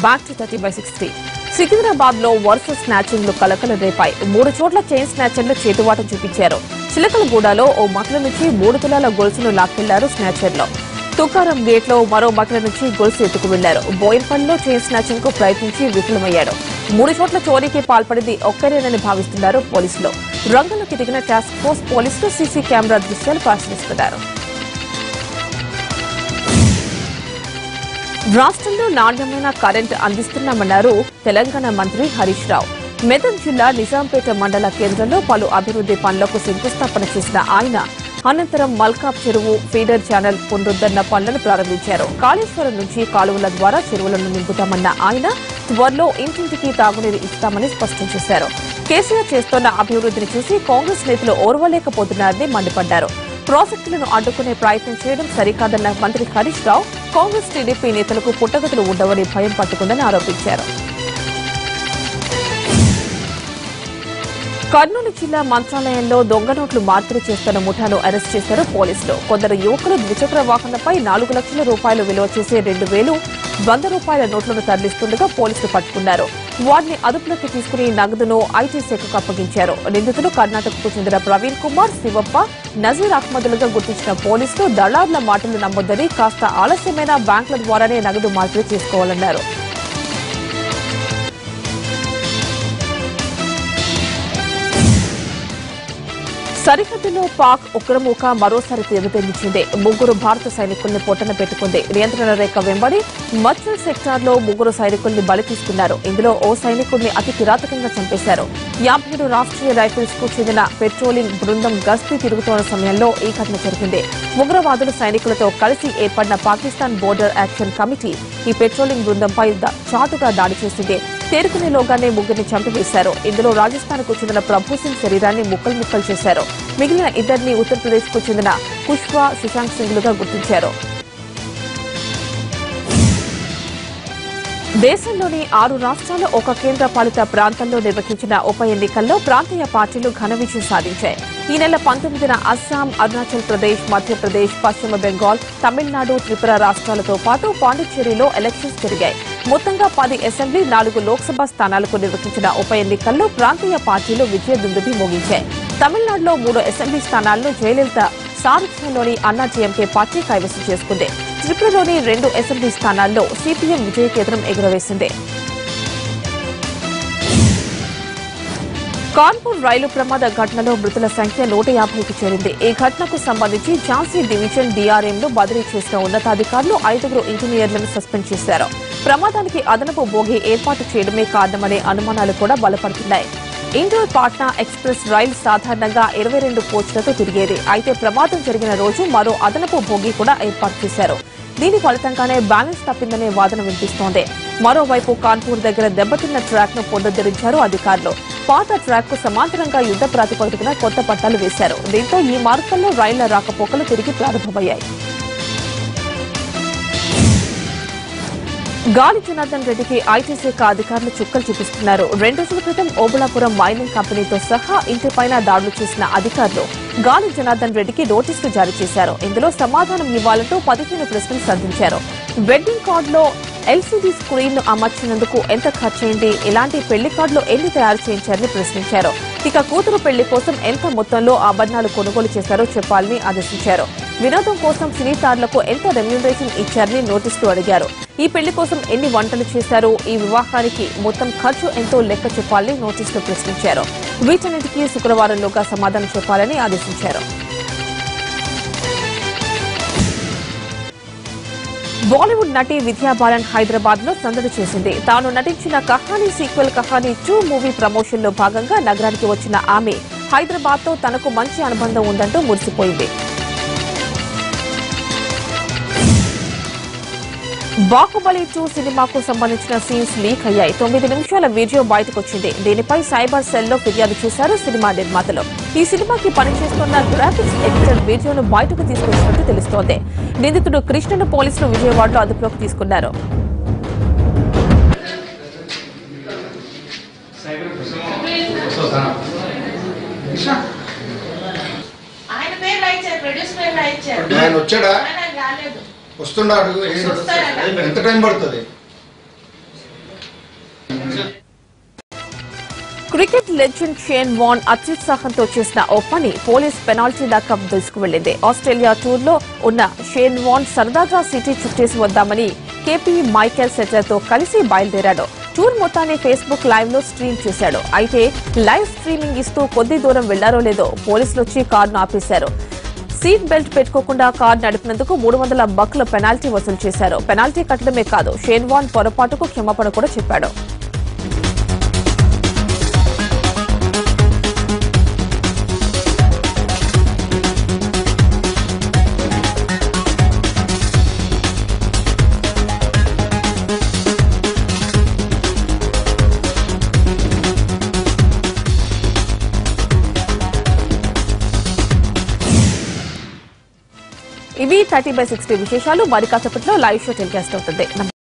Back to thirty by sixty Secunderabad లో వరుస స్నాచింగ్లు కలకలం రేపాయి మూడు చోట్ల చైన్ స్నాచర్లు చేతువాటం చూపించారు చిలకలగూడలో ఓ మహిళ నుంచి మూడు తులాల గొలుసును లాక్కెళ్లారు స్నాచర్లో తుకారం గేట్ లో మరో మహిళ నుంచి గొలుసు ఎత్తుకు వెళ్లారు బోయిన్పల్లిలో చైన్ స్నాచింగ్ కు ప్రయత్నించి విఫలమయ్యాడు మూడు చోట్ల చోరీకి పాల్పడింది ఒక్కరేనని భావిస్తున్నారు పోలీసులు రంగంలోకి దిగిన టాస్క్ ఫోర్స్ పోలీసులు సీసీ కెమెరా దృశ్యాలు పరిశీలిస్తున్నారు రాష్ట్రంలో నాణ్యమైన కరెంట్ అందిస్తున్నామన్నారు తెలంగాణ మంత్రి హరీష్ రావు మెదక్ జిల్లా నిజాంపేట మండల కేంద్రంలో పలు అభివృద్ది పనులకు శంకుస్థాపన చేసిన ఆయన అనంతరం మల్కాప్ చెరువు ఫీడర్ ఛానల్ పునరుద్దరణ పనులను ప్రారంభించారు కాళేశ్వరం నుంచి కాలువల ద్వారా చెరువులను నింపుతామన్న ఆయన త్వరలో ఇంటింటికి తాగునీరు ఇస్తామని స్పష్టం చేశారు కేసీఆర్ చేస్తున్న అభివృద్ధిని చూసి కాంగ్రెస్ నేతలు ఓర్వలేకపోతున్నారని మండిపడ్డారు ప్రాజెక్టులను అడ్డుకునే ప్రయత్నం చేయడం సరికాదన్న మంత్రి హరీష్ రావు కాంగ్రెస్ టీడీపీ నేతలకు పుట్టగతులు ఉండవని భయం పట్టుకుందని ఆరోపించారు కర్నూలు జిల్లా మంత్రాలయంలో దొంగ నోట్లు మార్పిడి చేస్తున్న ముఠాను అరెస్ట్ చేశారు పోలీసులు కొందరు యువకులు ద్విచక్ర వాహనంపై నాలుగు లక్షల రూపాయలు విలువ చేసే రెండు వేలు వంద రూపాయల నోట్లను తరలిస్తుండగా పోలీసులు పట్టుకున్నారు వారిని అదుపులోకి తీసుకుని నగదును ఐటీ శాఖకు అప్పగించారు నిందితులు కర్ణాటకకు చెందిన ప్రవీణ్ కుమార్ శివప్ప నజీర్ అహ్మదులుగా గుర్తించిన పోలీసులు దళారుల మాటలు నమ్మొద్దని కాస్త ఆలస్యమైన బ్యాంకుల ద్వారానే నగదు మార్పిడి చేసుకోవాలన్నారు సరిహద్దులో పాక్ ఉగ్రముఖ మరోసారి తెరదించింది ముగ్గురు భారత సైనికుల్ని పొట్టన పెట్టుకుంది నియంత్రణ రేఖ వెంబడి మచ్చల్ సెక్టార్ లో ముగ్గురు సైనికుల్ని బలి తీసుకున్నారు ఇందులో ఓ సైనికుడిని అతి కిరాతకంగా చంపేశారు యాభై ఏడు రాష్ట్రీయ రైఫిల్స్ కు చెందిన పెట్రోలింగ్ బృందం గస్తీ తిరుగుతున్న సమయంలో ఈ ఘటన జరిగింది ఉగ్రవాదులు సైనికులతో కలిసి ఏర్పడిన పాకిస్తాన్ బోర్డర్ యాక్షన్ కమిటీ ఈ పెట్రోలింగ్ బృందంపై దా- చాటుగా దాడి చేసింది తేరుకునేలోగానే ముగ్గురిని చంపివేశారు ఇందులో రాజస్థాన్ కు చెందిన ప్రభు సింగ్ శరీరాన్ని ముక్కలు ముక్కలు చేశారు మిగిలిన ఇద్దరిని ఉత్తరప్రదేశ్ కు చెందిన పుష్ప సుశాంత్ సింగ్లుగా గుర్తించారు దేశంలోని ఆరు రాష్ట్రాలు ఒక కేంద్ర పాలిత ప్రాంతంలో నిర్వహించిన ఉప ఎన్నికల్లో ప్రాంతీయ పార్టీలు ఘన విజయం సాధించాయి ఈ నెల పంతొమ్మిదిన అస్సాం అరుణాచల్ ప్రదేశ్ మధ్యప్రదేశ్ పశ్చిమ బెంగాల్ తమిళనాడు త్రిపుర రాష్ట్రాలతో పాటు పాండిచ్చేరిలో ఎలక్షన్స్ జరిగాయి మొత్తంగా పది అసెంబ్లీ నాలుగు లోక్సభ స్థానాలకు నిర్వహించిన ఉప ఎన్నికల్లో ప్రాంతీయ పార్టీలు విజయ దుందుబి మోగించాయి తమిళనాడులో మూడు అసెంబ్లీ స్థానాలను జయలలిత సారథ్యంలోని అన్నా డీఎంకే పార్టీ కైవసం చేసుకుంది త్రిపురలోని రెండు అసెంబ్లీ స్థానాల్లో సిపిఎం విజయకేతనం ఎగురవేసింది కాన్పూర్ రైలు ప్రమాద ఘటనలో మృతుల సంఖ్య నూట యాభైకి చేరింది ఈ ఘటనకు సంబంధించి ఝాన్సీ డివిజన్ డీఆర్ఎంను బదిలీ చేసిన ఉన్నతాధికారులు ఐదుగురు ఇంజనీర్లను సస్పెండ్ చేశారు ప్రమాదానికి అదనపు బోగి ఏర్పాటు చేయడమే కారణమనే అనుమానాలు కూడా బలపడుతున్నాయి ఇండోర్ పాట్నా ఎక్స్ప్రెస్ రైలు సాధారణంగా ఇరవై రెండు కోచ్లతో తిరిగేది అయితే ప్రమాదం జరిగిన రోజు మరో అదనపు బోగి కూడా ఏర్పాటు చేశారు దీని ఫలితంగానే బ్యాలెన్స్ తప్పిందనే వాదన వినిపిస్తోంది మరోవైపు కాన్పూర్ దగ్గర దెబ్బతిన్న ట్రాక్ ను పునరుద్ధరించారు అధికారులు పాత ట్రాక్ కు సమాంతరంగా యుద్ధ ప్రాతిపదికన కొత్త పట్టాలు వేశారు దీంతో ఈ మార్గంలో రైళ్ల రాకపోకలు తిరిగి ప్రారంభమయ్యాయి గాలి జనార్దన్ రెడ్డికి ఐటీ శాఖ అధికారులు చుక్కలు చూపిస్తున్నారు రెండు రోజుల క్రితం ఓబుళాపురం మైనింగ్ కంపెనీతో సహా ఇంటిపైన దాడులు చేసిన అధికారులు గాలి జనార్దన్ రెడ్డికి నోటీసులు జారీ చేశారు ఇందులో సమాధానం ఇవ్వాలంటూ పదిహేను ప్రశ్నలు సంధించారు వెడ్డింగ్ కార్డులో ఎల్సీడీ స్క్రీన్ ను అమర్చినందుకు ఎంత ఖర్చయింది ఇలాంటి పెళ్లి కార్డులు ఎన్ని తయారు చేయించారని ప్రశ్నించారు ఇక కూతురు పెళ్లి కోసం ఎంత మొత్తంలో ఆభరణాలు కొనుగోలు చేశారో చెప్పాలని ఆదేశించారు వినోదం కోసం సినీ తారలకు ఎంత రెమ్యూనరేషన్ ఇచ్చారని నోటీసులు అడిగారు ఈ పెళ్లి కోసం ఎన్ని వంటలు చేశారు ఈ వివాహానికి మొత్తం ఖర్చు ఎంతో లెక్క చెప్పాలని నోటీసులు ప్రశ్నించారు వీటన్నిటికీ శుక్రవారంలోగా సమాధానం చెప్పాలని ఆదేశించారు బాలీవుడ్ నటి విద్యా బాలన్ హైదరాబాద్ లో సందడి చేసింది తాను నటించిన Kahaani sequel Kahaani two movie promotion లో భాగంగా నగరానికి వచ్చిన ఆమె హైదరాబాద్ తో తనకు మంచి అనుబంధం ఉందంటూ మురిసిపోయింది బాహుబలి టూ సినిమాకు సంబంధించిన సీన్స్ లీక్ అయ్యాయి తొమ్మిది నిమిషాల వీడియో బయటకు వచ్చింది దీనిపై సైబర్ సెల్ లో ఫిర్యాదు చేశారు సినిమా నిర్మాతలు ఈ సినిమాకి పనిచేస్తున్న గ్రాఫిక్స్ ఎడిటర్ వీడియోను బయటకు తీసుకొచ్చినట్టు తెలుస్తోంది నిందితుడు కృష్ణను పోలీసులు విజయవాడలో అదుపులోకి తీసుకున్నారు ఆయన పేరు రాయించారు ప్రొడ్యూస్ పేరు రాయించారు ఆయన వచ్చాడా ఆయన రాలేదు వస్తున్నాడు ఏం- వస్తాడట. ఎంత టైం పడుతుంది క్రికెట్ లెజెండ్ షేన్ వాన్ అత్యుత్సాహంతో చేసిన ఓ పని పోలీస్ పెనాల్టీ దాకా దూసుకువెళ్లింది ఆస్ట్రేలియా టూర్ లో ఉన్న షేన్ వాన్ సరదాగా సిటీ చుట్టేసి వద్దామని కేపీ మైకెల్ సెటర్ తో కలిసి బయలుదేరాడు టూర్ మొత్తాన్ని ఫేస్బుక్ లైవ్ లో స్ట్రీమ్ చేశాడు అయితే లైవ్ స్ట్రీమింగ్ ఇస్తూ కొద్ది దూరం వెళ్లారో లేదో పోలీసులు వచ్చి కారును ఆపేశారు సీట్ బెల్ట్ పెట్టుకోకుండా కార్ నడిపినందుకు మూడు వందల బక్కుల పెనాల్టీ వసూలు చేశారు పెనాల్టీ కట్టడమే కాదు షేన్ వాన్ పొరపాటుకు క్షమాపణ కూడా చెప్పాడు ఇవి థర్టీ బై సిక్స్టీ విశేషాలు మరి కాసేపట్లో లైవ్ షో టెలికాస్ట్ అవుతుంది